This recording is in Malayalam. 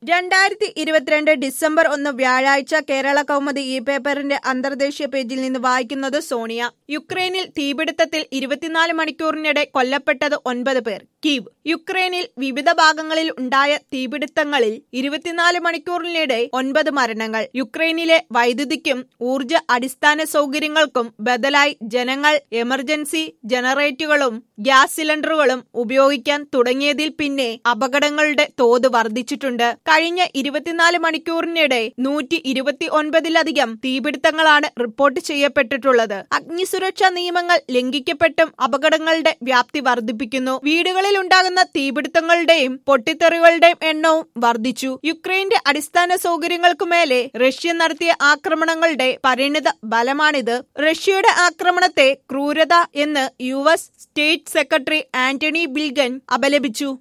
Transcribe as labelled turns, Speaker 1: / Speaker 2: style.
Speaker 1: രണ്ടായിരത്തി ഇരുപത്തിരണ്ട് ഡിസംബർ ഒന്ന് വ്യാഴാഴ്ച കേരള കൗമുദി ഈ പേപ്പറിന്റെ അന്തർദേശീയ പേജിൽ നിന്ന് വായിക്കുന്നത് സോണിയ യുക്രൈനിൽ തീപിടുത്തത്തിൽ ഇരുപത്തിനാല് മണിക്കൂറിനിടെ കൊല്ലപ്പെട്ടത് ഒൻപത് പേർ കീവ് യുക്രൈനിൽ വിവിധ ഭാഗങ്ങളിൽ ഉണ്ടായ തീപിടുത്തങ്ങളിൽ ഇരുപത്തിനാല് മണിക്കൂറിനിടെ ഒൻപത് മരണങ്ങൾ യുക്രൈനിലെ വൈദ്യുതിക്കും ഊർജ അടിസ്ഥാന സൗകര്യങ്ങൾക്കും ബദലായി ജനങ്ങൾ എമർജൻസി ജനറേറ്റുകളും ഗ്യാസ് സിലിണ്ടറുകളും ഉപയോഗിക്കാൻ തുടങ്ങിയതിൽ പിന്നെ അപകടങ്ങളുടെ തോത് വർദ്ധിച്ചിട്ടുണ്ട് കഴിഞ്ഞ ഇരുപത്തിനാല് മണിക്കൂറിനിടെ നൂറ്റി ഇരുപത്തി ഒൻപതിലധികം തീപിടുത്തങ്ങളാണ് റിപ്പോർട്ട് ചെയ്യപ്പെട്ടിട്ടുള്ളത് അഗ്നിസുരക്ഷാ നിയമങ്ങൾ ലംഘിക്കപ്പെട്ടും അപകടങ്ങളുടെ വ്യാപ്തി വർദ്ധിപ്പിക്കുന്നു വീടുകളിൽ ഉണ്ടാകുന്ന തീപിടുത്തങ്ങളുടെയും പൊട്ടിത്തെറികളുടെയും എണ്ണവും വർദ്ധിച്ചു യുക്രൈന്റെ അടിസ്ഥാന സൗകര്യങ്ങൾക്കു മേലെ റഷ്യ നടത്തിയ ആക്രമണങ്ങളുടെ പരിണിത ഫലമാണിത് റഷ്യയുടെ ആക്രമണത്തെ ക്രൂരത എന്ന് U S state secretary Antony Blinken അപലപിച്ചു